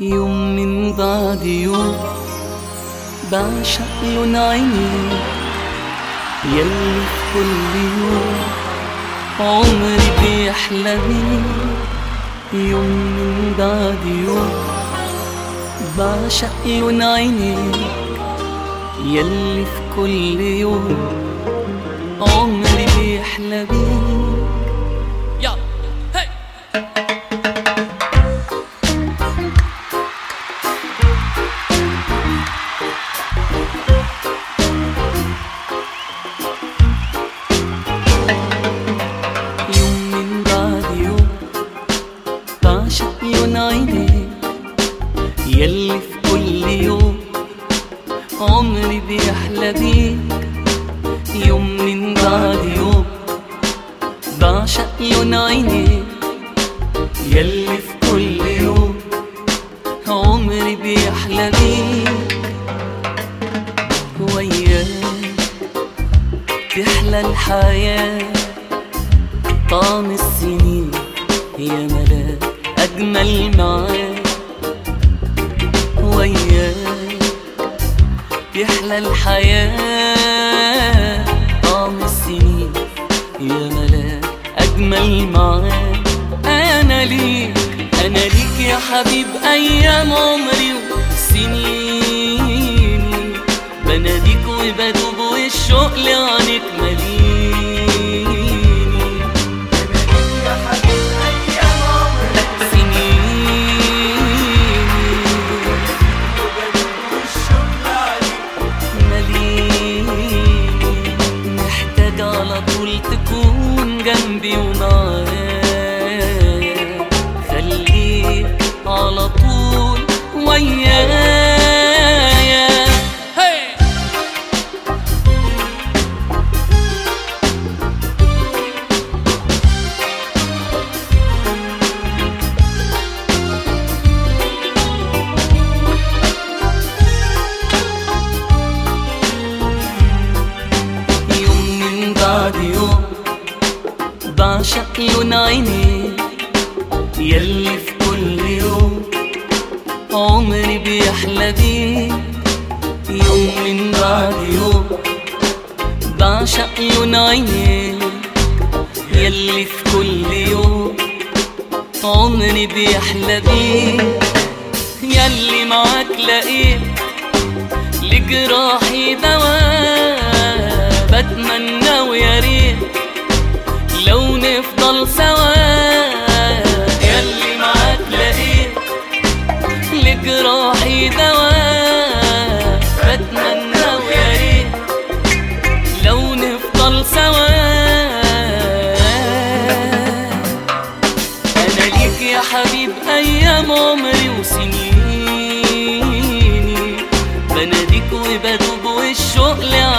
يوم من بعد يوم بعشق لون عينيك يلي في كل يوم عمري بيحلى بيك يوم من بعد يوم بعشق لون عينيك يلي في كل يوم عمري بيحلى بيك يا هي يوم من بعد يوم بعشق لون عينيك يلي في كل يوم عمري بيحلى بيك يوم من بعد يوم بعشق لون عينيك يلي في كل يوم عمري بيحلى بيك وياك تحلى الحياه طعم السنين يا ملاك أجمل معاك وياك يحلى الحياة طعم السنين يا ملاك أجمل معاك أنا ليك أنا ليك يا حبيب أيام عمري وسنيني بناديك وبدوب والشوق لعنك مليني مليني محتاج على طول تكون جنبي ومعايا خليك على طول ويايا هي يوم من بعد يوم بعشق لون عينيك يلي في كل يوم عمري بيحلى بيك يوم من بعد يوم بعشق لون عينيك يلي في كل يوم عمري بيحلى بيك يلي معاك لقيت لجراحي دواء بتمنى ويا ريت لو نفضل سوا يلي معاك لقيت لجراحي دواء بتمنى ويا ريت لو نفضل سوا انا ليك يا حبيب ايام عمري وسنيني بناديك وبدوب والشوق لعنك